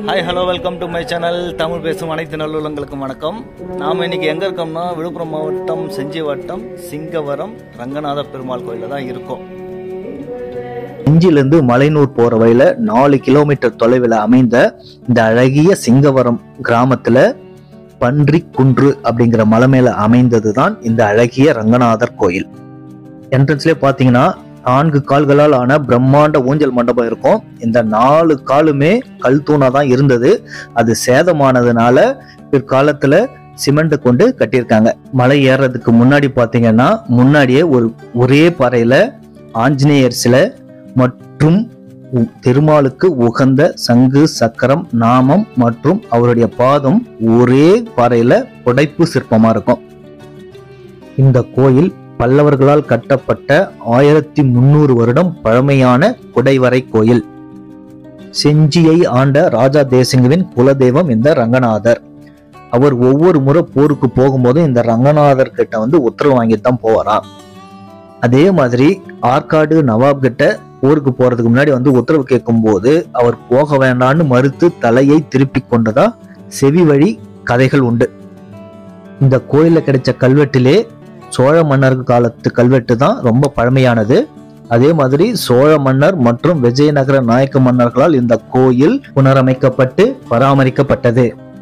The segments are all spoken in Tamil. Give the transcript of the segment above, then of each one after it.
hi hello welcome to my channel Tamil பேசும் அனைத்து நல்லுள்ளங்களுக்கும் வணக்கம் நாம் இன்னைக்கு எங்கே இருக்கோம்னா விழுப்புரம் மாவட்டம் செஞ்சி வட்டம் சிங்கவரம் ரங்கநாத பெருமாள் கோயிலில் தான் இருக்கோம் செஞ்சிலேருந்து மலைனூர் போகிற வழியில் நாலு கிலோமீட்டர் தொலைவில் அமைந்த இந்த அழகிய சிங்கவரம் கிராமத்தில் பன்றி குன்று அப்படிங்கிற மலை மேல அமைந்தது தான் இந்த அழகிய ரங்கநாதர் கோயில் என்ட்ரன்ஸ்லேயே பார்த்தீங்கன்னா நான்கு கால்களால் ஆன பிரம்மாண்ட ஊஞ்சல் மண்டபம் இருக்கும் இந்த நாலு காலுமே கல் தூணா தான் இருந்தது அது சேதமானதுனால பிற்காலத்துல சிமெண்ட் கொண்டு கட்டியிருக்காங்க மலை ஏறுறதுக்கு முன்னாடி பாத்தீங்கன்னா முன்னாடியே ஒரு ஒரே பாறையில ஆஞ்சநேயர் சிலை மற்றும் உ- திருமாலுக்கு உகந்த சங்கு சக்கரம் நாமம் மற்றும் அவருடைய பாதம் ஒரே பாறையில புடைப்பு சிற்பமா இருக்கும் இந்த கோயில் பல்லவர்களால் கட்டப்பட்ட ஆயிரத்தி முன்னூறு வருடம் பழமையான குடைவரை கோயில் செஞ்சியை ஆண்ட ராஜா தேசிங்குவின் குலதெய்வம் இந்த ரங்கநாதர் அவர் ஒவ்வொரு முறை போருக்கு போகும்போது இந்த ரங்கநாதர் கிட்ட வந்து உத்தரவு வாங்கிட்டு தான் போவாராம் அதே மாதிரி ஆற்காடு நவாப் கிட்ட போருக்கு போறதுக்கு முன்னாடி வந்து உத்தரவு கேட்கும்போது அவர் போக வேண்டாம்னு மறுத்து தலையை திருப்பி கொண்டதா செவி வழி கதைகள் உண்டு இந்த கோயில்ல கிடைச்ச கல்வெட்டிலே சோழ மன்னர் காலத்து கல்வெட்டு தான் ரொம்ப பழமையானது அதே மாதிரி சோழ மன்னர் மற்றும் விஜயநகர நாயக்க மன்னர்களால் இந்த கோயில் புனரமைக்கப்பட்டு பராமரிக்கப்பட்டது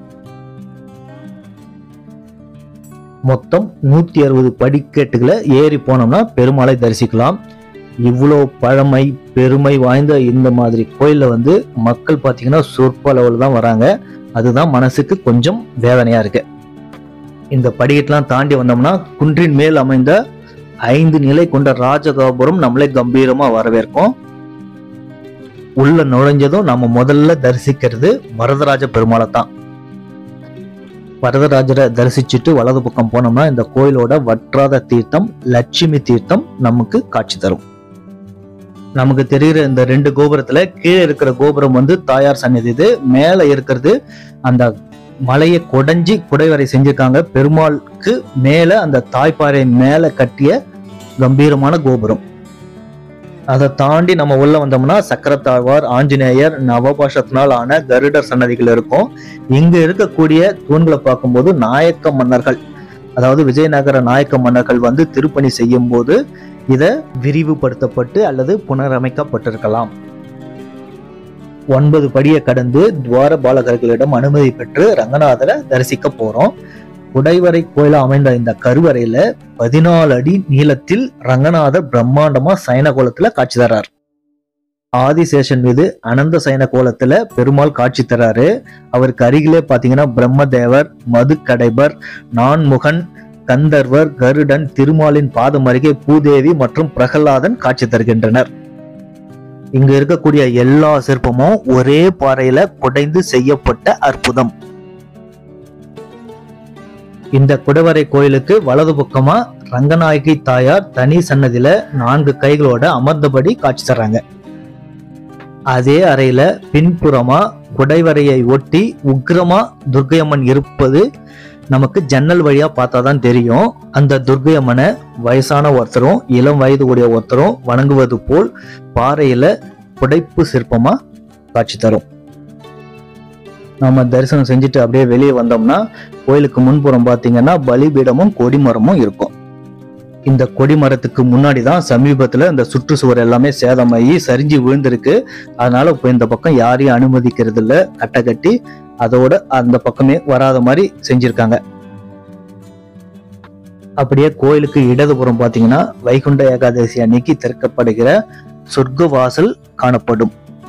மொத்தம் நூத்தி அறுபது படிக்கட்டுகளை ஏறி போனோம்னா பெருமாளை தரிசிக்கலாம் இவ்வளோ பழமை பெருமை வாய்ந்த இந்த மாதிரி கோயில்ல வந்து மக்கள் பார்த்தீங்கன்னா சொற்ப அளவில் தான் வராங்க அதுதான் மனசுக்கு கொஞ்சம் வேதனையா இருக்கு இந்த படிக்கட்டெல்லாம் தாண்டி வந்தோம்னா குன்றின் மேல் அமைந்த ஐந்து நிலை கொண்ட ராஜகோபுரம் நம்மளை கம்பீரமா வரவேற்கும் உள்ள நுழைஞ்சதும் நம்ம முதல்ல தரிசிக்கிறது வரதராஜ பெருமாளை தான் வரதராஜரை தரிசிச்சுட்டு வலது பக்கம் போனோம்னா இந்த கோயிலோட வற்றாத தீர்த்தம் லட்சுமி தீர்த்தம் நமக்கு காட்சி தரும் நமக்கு தெரிகிற இந்த ரெண்டு கோபுரத்துல கீழே இருக்கிற கோபுரம் வந்து தாயார் சன்னதி இது மேல இருக்கிறது அந்த மலையை கொடைஞ்சி குடைவரை செஞ்சிருக்காங்க பெருமாளுக்கு மேல அந்த தாய்ப்பாறை மேல கட்டிய கம்பீரமான கோபுரம் அதை தாண்டி நம்ம உள்ள வந்தோம்னா சக்கரத்தாழ்வார் ஆஞ்சநேயர் நவபாஷத்தினால் ஆன கருடர் சன்னதிகள் இருக்கும் இங்க இருக்கக்கூடிய தூண்களை பார்க்கும்போது நாயக்க மன்னர்கள் அதாவது விஜயநகர நாயக்க மன்னர்கள் வந்து திருப்பணி செய்யும் போது இதை விரிவுபடுத்தப்பட்டு அல்லது புனரமைக்கப்பட்டிருக்கலாம் ஒன்பது படியை கடந்து துவார பாலகர்களிடம் அனுமதி பெற்று ரங்கநாதரை தரிசிக்க போறோம் குடைவரை கோயிலா அமைந்த இந்த கருவறையில பதினாலு அடி நீளத்தில் ரங்கநாதர் பிரம்மாண்டமா சயன கோலத்துல காட்சி தர்றார் ஆதிசேஷன் மீது அனந்த சயன கோலத்துல பெருமாள் காட்சி தர்றாரு அவருக்கு அருகிலே பாத்தீங்கன்னா பிரம்மதேவர் மதுக்கடைபர் நான்முகன் கந்தர்வர் கருடன் திருமாலின் பாதம் அருகே பூதேவி மற்றும் பிரகலாதன் காட்சி தருகின்றனர் இங்க இருக்கக்கூடிய எல்லா சிற்பமும் ஒரே பாறையில குடைந்து செய்யப்பட்ட அற்புதம் இந்த குடவரை கோயிலுக்கு வலது பக்கமா ரங்கநாயகி தாயார் தனி சன்னதியில நான்கு கைகளோட அமர்ந்தபடி காட்சி தர்றாங்க அதே அறையில பின்புறமா குடைவரையை ஒட்டி உக்கிரமா துர்க்கையம்மன் இருப்பது நமக்கு ஜன்னல் வழியா பார்த்தாதான் தெரியும் அந்த துர்க்கையம்மனை வயசான ஒருத்தரும் இளம் வயது உடைய ஒருத்தரும் வணங்குவது போல் பாறையில புடைப்பு சிற்பமா காட்சி தரும் நாம தரிசனம் செஞ்சுட்டு அப்படியே வெளியே வந்தோம்னா கோயிலுக்கு முன்புறம் பார்த்தீங்கன்னா பலிபீடமும் கொடிமரமும் இருக்கும் இந்த கொடிமரத்துக்கு முன்னாடி தான் சமீபத்துல இந்த சுற்றுச்சுவர் எல்லாமே சேதமாகி சரிஞ்சு விழுந்திருக்கு அதனால இப்போ இந்த பக்கம் யாரையும் அனுமதிக்கிறது இல்ல கட்டை கட்டி அதோட அந்த பக்கமே வராத மாதிரி செஞ்சிருக்காங்க அப்படியே கோயிலுக்கு இடதுபுறம் பார்த்தீங்கன்னா வைகுண்ட ஏகாதசி அன்னைக்கு திறக்கப்படுகிற சொர்க்க வாசல் காணப்படும்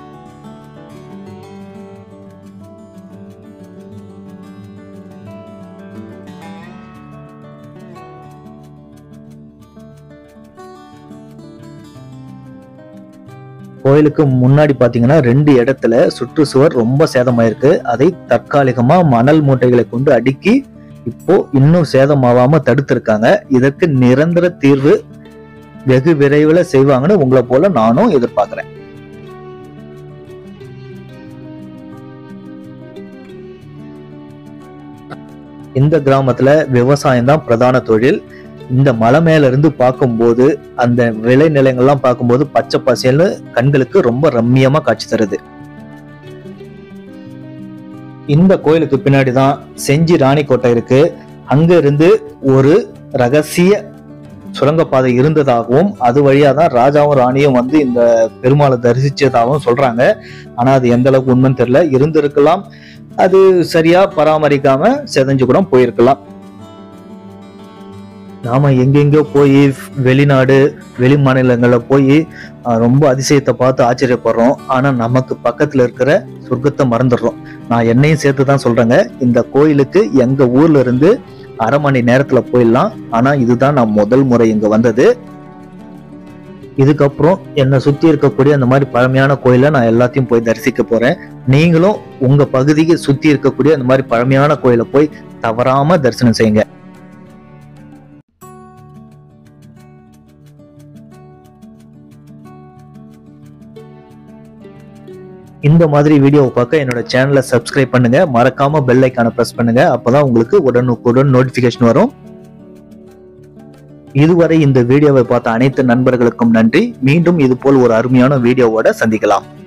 கோயிலுக்கு முன்னாடி பாத்தீங்கன்னா ரெண்டு இடத்துல சுற்றுச்சுவர் ரொம்ப சேதமாயிருக்கு அதை தற்காலிகமா மணல் மூட்டைகளை கொண்டு அடுக்கி இப்போ இன்னும் சேதமாவாம தடுத்திருக்காங்க இதற்கு நிரந்தர தீர்வு வெகு விரைவில் செய்வாங்கன்னு உங்களை போல நானும் எதிர்பார்க்கிறேன் இந்த கிராமத்துல விவசாயம் தான் பிரதான தொழில் இந்த மலை மேல இருந்து பார்க்கும்போது அந்த விளை நிலங்கள்லாம் பார்க்கும்போது பச்சை பசேல்னு கண்களுக்கு ரொம்ப ரம்மியமா காட்சி தருது இந்த கோயிலுக்கு பின்னாடி தான் செஞ்சி ராணிக்கோட்டை இருக்கு அங்க இருந்து ஒரு ரகசிய சுரங்கப்பாதை இருந்ததாகவும் அது வழியா தான் ராஜாவும் ராணியும் வந்து இந்த பெருமாளை தரிசிச்சதாகவும் சொல்றாங்க ஆனா அது எந்த அளவுக்கு உண்மைன்னு தெரியல இருந்திருக்கலாம் அது சரியா பராமரிக்காம செதஞ்சு கூட போயிருக்கலாம் நாம எங்கெங்கயோ போய் வெளிநாடு வெளி மாநிலங்கள்ல போய் அஹ், ரொம்ப அதிசயத்தை பார்த்து ஆச்சரியப்படுறோம் ஆனா நமக்கு பக்கத்துல இருக்கிற சொர்க்கத்தை மறந்துடுறோம் நான் என்னையும் சேர்த்து தான் சொல்றேங்க இந்த கோயிலுக்கு எங்க ஊர்ல இருந்து அரை மணி நேரத்துல போயிடலாம் ஆனா இதுதான் நான் முதல் முறை இங்க வந்தது இதுக்கப்புறம் என்னை சுத்தி இருக்கக்கூடிய அந்த மாதிரி பழமையான கோயிலை நான் எல்லாத்தையும் போய் தரிசிக்க போறேன் நீங்களும் உங்க பகுதிக்கு சுத்தி இருக்கக்கூடிய அந்த மாதிரி பழமையான கோயிலை போய் தவறாம தரிசனம் செய்யுங்க இந்த மாதிரி வீடியோவை பார்க்க என்னோட சேனலை சப்ஸ்கிரைப் பண்ணுங்க மறக்காம பெல் ஐக்கானை பிரஸ் பண்ணுங்க அப்பதான் உங்களுக்கு உடனுக்குடன் நோட்டிபிகேஷன் வரும் இதுவரை இந்த வீடியோவை பார்த்த அனைத்து நண்பர்களுக்கும் நன்றி மீண்டும் இது போல் ஒரு அருமையான வீடியோவோட சந்திக்கலாம்